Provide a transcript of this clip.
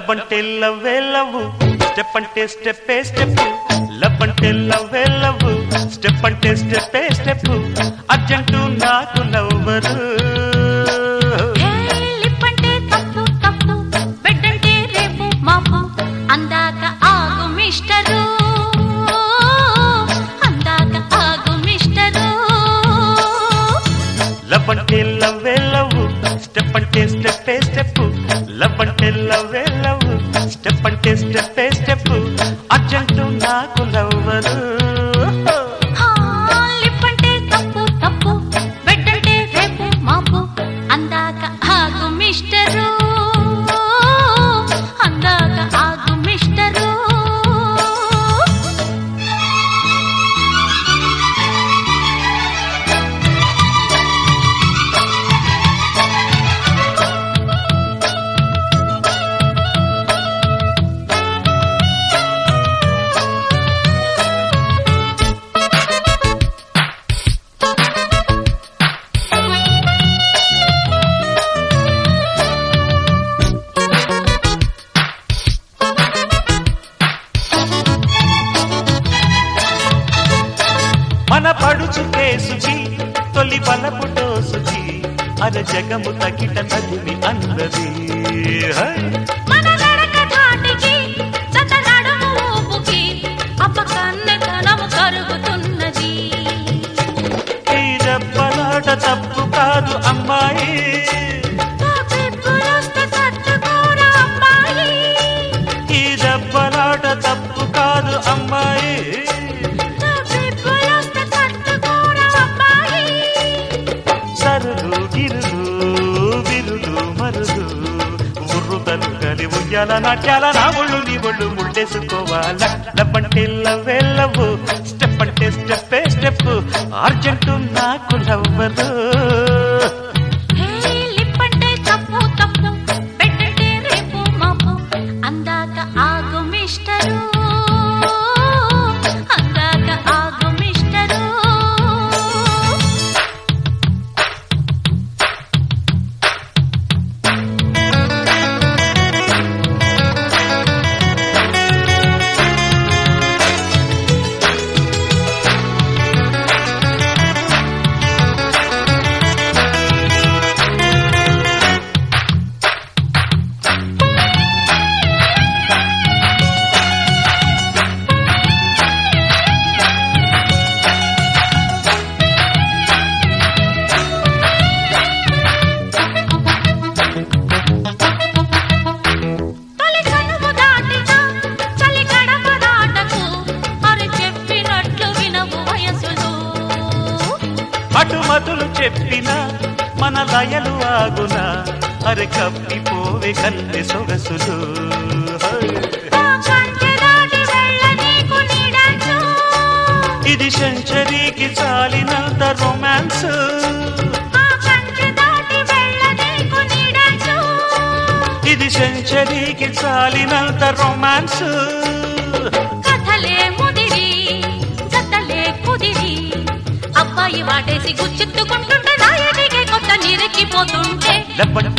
Love అంటే లవ్వే love step అంటే స్టెప్పే స్టెప్ లవ్ అంటే లవ్వే లవ్ స్టెప్ అంటే స్టెప్పే స్టెప్ అర్జెంటు నాకు నవ్వరు ఏ లిప్పంటే తప్పు తప్పు బెడ్డంటే రేపు మాపు అందాక ఆగు మిస్టరు అందాక ఆగు మిస్టరు లవ్ అంటే లవ్వే లవ్ స్టెప్ అంటే స్టెప్పే స్టెప్ లవ్ అంటే లవ్వే లవ్ స్టెప్ అంటే స్టెప్పే స్టెప్ అర్జెంటు నాకు నవ్వరు ఆ, లిప్పంటే తప్పు తప్పు బెడ్డంటే రేపు మాపు అందాక ఆగు మిస్టరు అందాక ఆగు మిస్టరు మన పడుచు కేసుకి తొలి బలపు డోసుకి అర జగము తగిట తదివి అన్నది హై! మన నడక ధాటికి జత నడుము ఊపుకి అపకన్నెతనము కరుగుతున్నది ఈ దెబ్బలాట తప్పు కాదు అమ్మాయి నా పిప్పులొస్తే తట్టుకోరా అమ్మాయి ఈ దెబ్బలాట తప్పు కాదు అమ్మాయి నా పిప్పులొస్తే తట్టుకోరా అమ్మాయి సరులు గిరులు విరులు మరులు ఉర్రుతలు కలి ఉయ్యాల నాట్యాల నా ఒళ్ళు నీ ఒళ్ళు ముళ్ళేసుకోవాల లవ్వంటే లవ్వే లవ్ స్టెప్ అంటే స్టెప్పే స్టెప్ అర్జెంటు నాకు లవ్వరు హే లిప్పంటే తప్పు తప్పు బెడ్డంటే రేపు మాపు అందాక ఆగు మిస్టరు అందాక ఆగు మిస్టరు తొలి కనుము దాటిన చలి గడప దాటకు అరి చెప్పినట్లు వినవు వయసులు అటుమతులు చెప్పిన మన లయలు ఆగున అరె కప్పిపోవే కన్నె సొగసులు హై! ఆ కంచె దాటి వెళ్ళ నీకు నీడచ్చు ఇది సెంచరీకి చాలినంత రొమాన్స్ ఆ కంచె దాటి వెళ్ళ నీకు నీడచ్చు ఇది సెంచరీకి చాలినంత రొమాన్స్ కథలే ముదిరి జతలే కుదిరి అబ్బాయి వాటేసి గుచ్చెత్తుకుంటుంటే నాయటికే కొత్త నిరెక్కిపోతుంటే లవ్వంటే